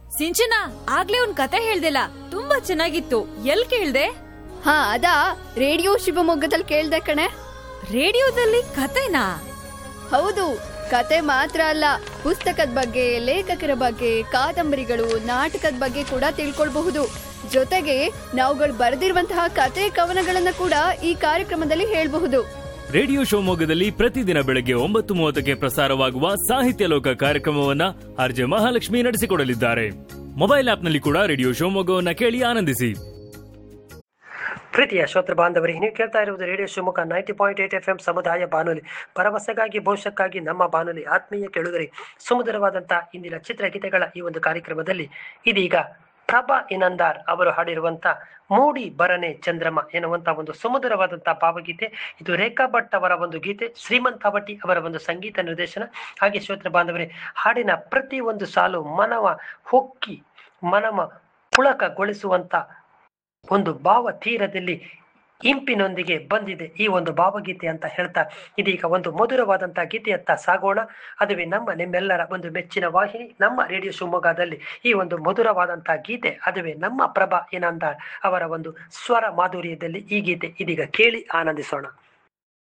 ಸಿಂಚನ ಆಗ್ಲೇ ಒಂದ್ ಕತೆ ಹೇಳ್ದಿಲ್ಲ ತುಂಬಾ ಚೆನ್ನಾಗಿತ್ತು ಎಲ್ ಕೇಳ್ದೆ ಹಾ ಅದಾ ರೇಡಿಯೋ ಶಿವಮೊಗ್ಗದಲ್ಲಿ ಕೇಳ್ದೆ ಕಣೆ ರೇಡಿಯೋದಲ್ಲಿ ಕತೆನಾ ಹೌದು ಕತೆ ಮಾತ್ರ ಅಲ್ಲ ಪುಸ್ತಕದ ಬಗ್ಗೆ ಲೇಖಕರ ಬಗ್ಗೆ ಕಾದಂಬರಿಗಳು ನಾಟಕದ ಬಗ್ಗೆ ಕೂಡ ತಿಳ್ಕೊಳ್ಬಹುದು ಜೊತೆಗೆ ನಾವುಗಳು ಬರೆದಿರುವಂತಹ ಕತೆ ಕವನಗಳನ್ನ ಕೂಡ ಈ ಕಾರ್ಯಕ್ರಮದಲ್ಲಿ ಹೇಳ್ಬಹುದು ರೇಡಿಯೋ ಶಿವಮೊಗ್ಗದಲ್ಲಿ ಪ್ರತಿದಿನ ಬೆಳಗ್ಗೆ ಒಂಬತ್ತು ಮೂವತ್ತಕ್ಕೆ ಪ್ರಸಾರವಾಗುವ ಸಾಹಿತ್ಯ ಲೋಕ ಕಾರ್ಯಕ್ರಮವನ್ನ ಆರ್ಜೆ ಮಹಾಲಕ್ಷ್ಮಿ ನಡೆಸಿಕೊಡಲಿದ್ದಾರೆ ಮೊಬೈಲ್ ಆಪ್ನಲ್ಲಿ ಕೂಡ ರೇಡಿಯೋ ಶಿವಮೊಗ್ಗವನ್ನ ಕೇಳಿ ಆನಂದಿಸಿ ಪ್ರೀತಿಯ ಶ್ರೋತೃ ಬಾಂಧವರೇ ನೀವು ಕೇಳ್ತಾ ಇರುವುದು radio Shivamogga ninety point eight F M ಸಮುದಾಯ ಬಾನುಲಿ ಭರವಸೆಗಾಗಿ ಭವಿಷ್ಯಕ್ಕಾಗಿ ನಮ್ಮ ಬಾನುಲಿ ಆತ್ಮೀಯ ಕೆಳುಗರೆ ಸುಮಧುರವಾದಂಥ ಇಂದಿನ ಚಿತ್ರಗೀತೆಗಳ ಈ ಒಂದು ಕಾರ್ಯಕ್ರಮದಲ್ಲಿ ಇದೀಗ ಪ್ರಭಾ ಇನಂದಾರ್ ಅವರು ಹಾಡಿರುವಂತ ಮೂಡಿ ಬರನೆ ಚಂದ್ರಮ ಎನ್ನುವಂತ ಒಂದು ಸುಮಧುರವಾದಂತಹ ಭಾವಗೀತೆ ಇದು ರೇಖಾ ಭಟ್ ಅವರ ಒಂದು ಗೀತೆ ಶ್ರೀಮಂತ ಭಟ್ಟಿ ಅವರ ಒಂದು ಸಂಗೀತ ನಿರ್ದೇಶನ ಹಾಗೆ ಶ್ರೋತೃ ಬಾಂಧವರೇ ಹಾಡಿನ ಪ್ರತಿ ಒಂದು ಸಾಲು ಮನವ ಹೊಕ್ಕಿ ಮನವ ಪುಳಕಗೊಳಿಸುವಂತ ಒಂದು ಭಾವ ತೀರದಲ್ಲಿ ಇಂಪಿನೊಂದಿಗೆ ಬಂದಿದೆ ಈ ಒಂದು ಭಾವಗೀತೆ ಅಂತ ಹೇಳ್ತಾ ಇದೀಗ ಒಂದು ಮಧುರವಾದಂತಹ ಗೀತೆಯತ್ತ ಸಾಗೋಣ ಅದುವೇ ನಮ್ಮ ನಿಮ್ಮೆಲ್ಲರ ಒಂದು ಮೆಚ್ಚಿನ ವಾಹಿನಿ ನಮ್ಮ ರೇಡಿಯೋ ಶಿವಮೊಗ್ಗದಲ್ಲಿ ಈ ಒಂದು ಮಧುರವಾದಂತಹ ಗೀತೆ ಅದುವೇ ನಮ್ಮ ಪ್ರಭಾ ಇನಾಂದಾರ್ ಅವರ ಒಂದು ಸ್ವರ ಮಾಧುರ್ಯದಲ್ಲಿ ಈ ಗೀತೆ ಇದೀಗ ಕೇಳಿ ಆನಂದಿಸೋಣ